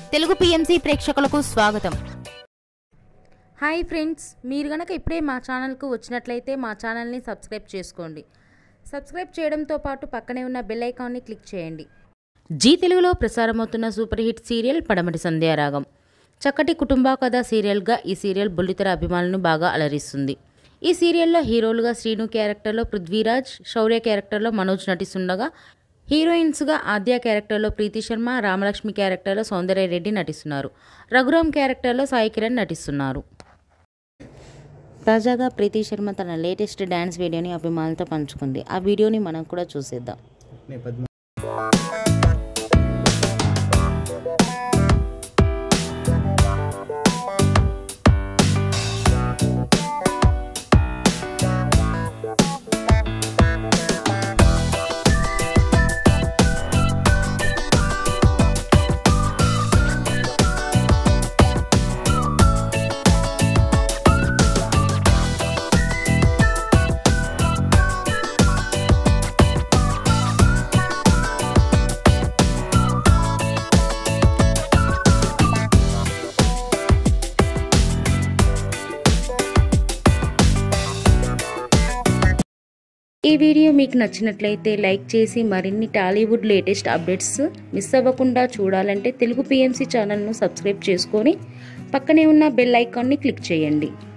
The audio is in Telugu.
తెలుగు పిఎంసి ప్రేక్షకులకు స్వాగతం హాయ్ ఫ్రెండ్స్ మీరు గనక ఇప్పుడే మా ఛానల్కు వచ్చినట్లయితే మా ఛానల్ని సబ్స్క్రైబ్ చేసుకోండి సబ్స్క్రైబ్ చేయడంతో పాటు పక్కనే ఉన్న బెల్ ఐకాన్ని క్లిక్ చేయండి జీ తెలుగులో ప్రసారమవుతున్న సూపర్ హిట్ సీరియల్ పడమటి సంధ్యారాగం చక్కటి కుటుంబ కథ సీరియల్గా ఈ సీరియల్ బుల్లితెర అభిమానులను బాగా అలరిస్తుంది ఈ సీరియల్లో హీరోలుగా శ్రీను క్యారెక్టర్లో పృథ్వీరాజ్ శౌర్య క్యారెక్టర్లో మనోజ్ నటిస్తుండగా హీరోయిన్స్గా ఆద్య క్యారెక్టర్లో ప్రీతి శర్మ రామలక్ష్మి క్యారెక్టర్లో సౌందర్య రెడ్డి నటిస్తున్నారు రఘురామ్ క్యారెక్టర్లో సాయి కిరణ్ నటిస్తున్నారు తాజాగా ప్రీతి శర్మ తన లేటెస్ట్ డ్యాన్స్ వీడియోని అభిమానులతో పంచుకుంది ఆ వీడియోని మనం కూడా చూసేద్దాం నే పద్మ ఈ వీడియో మీకు నచ్చినట్లయితే లైక్ చేసి మరిన్ని టాలీవుడ్ లేటెస్ట్ అప్డేట్స్ మిస్ అవ్వకుండా చూడాలంటే తెలుగు పిఎంసి ఛానల్ను సబ్స్క్రైబ్ చేసుకొని పక్కనే ఉన్న బెల్ ఐకాన్ని క్లిక్ చేయండి